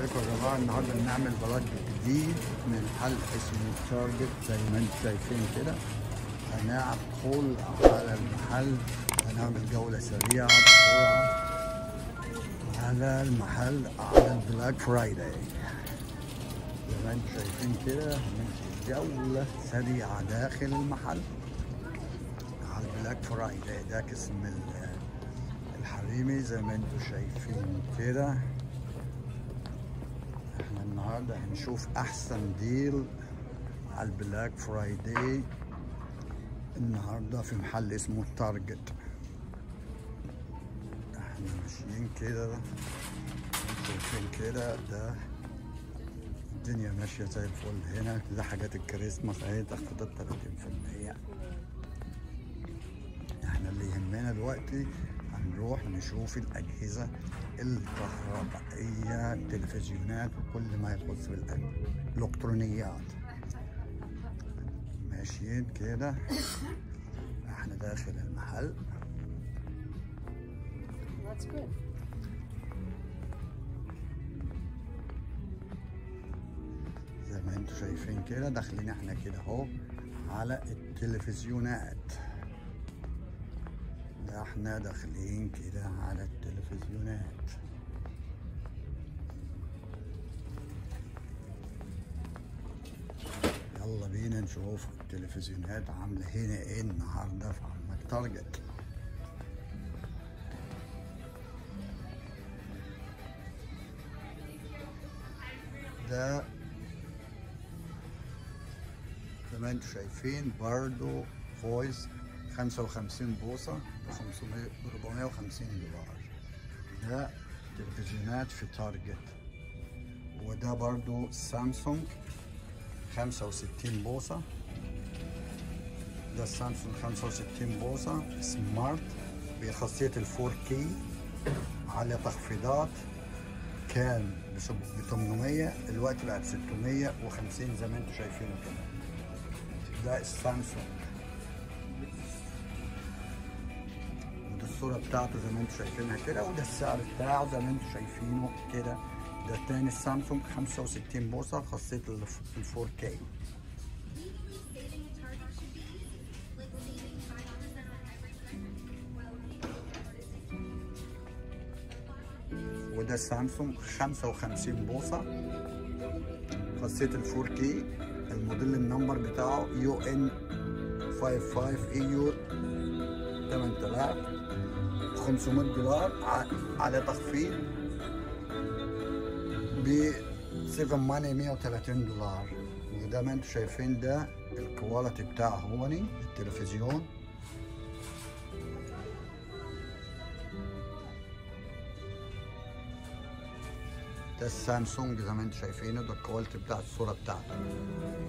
ازيكم يا جماعه النهارده بنعمل بلاج جديد من محل اسمه تارجت زي ما انتم شايفين كده هندخل على المحل هنعمل جوله سريعه بسرعه على المحل على البلاك فرايداي زي ما انتم شايفين كده هنمشي جوله سريعه داخل المحل على البلاك فرايداي ده اسم ال- الحريمي زي ما انتم شايفين كده احنا النهارده هنشوف احسن ديل على البلاك فرايداي النهارده في محل اسمه تارجت احنا ماشيين كده شايفين كده ده الدنيا ماشيه زي الفل هنا ده حاجات الكريسماس اهي تخفيضات 30% احنا اللي يهمنا دلوقتي هنروح نشوف الأجهزة الكهربائية التلفزيونات وكل ما يخص بالإلكترونيات ماشيين كده احنا داخل المحل That's good. زي ما انتم شايفين كده داخلين احنا كده اهو على التلفزيونات ده احنا داخلين كده على التلفزيونات يلا بينا نشوف التلفزيونات عاملة هنا ايه النهاردة في عم تارجت ده زي ما انتم شايفين برضو فويس 55 بوصة ب 500 ب 450 دولار ده تلفزيونات في تارجت وده برضو سامسونج 65 بوصة ده سامسونج 65 بوصة سمارت بخاصية ال 4K على تخفيضات كان ب 800 دلوقتي بقى ب 650 زي ما انتم شايفينه كده ده السامسونج وده الصورة بتاعته زي ما انتم شايفينها كده وده السعر بتاعه زي ما انتم شايفينه كده ده التاني السامسونج 65 بوصة خاصية ال 4K وده سامسونج 55 بوصة خاصية ال 4K الموديل النمبر بتاعه يو ان 55 اي يو 8500 دولار ع- على تخفيض ب 7 ماني 130 دولار وده ما انتم شايفين ده الكواليتي بتاعه هوني التلفزيون ده السامسونج زي ما انتم شايفينه ده الكواليتي بتاع الصورة بتاعته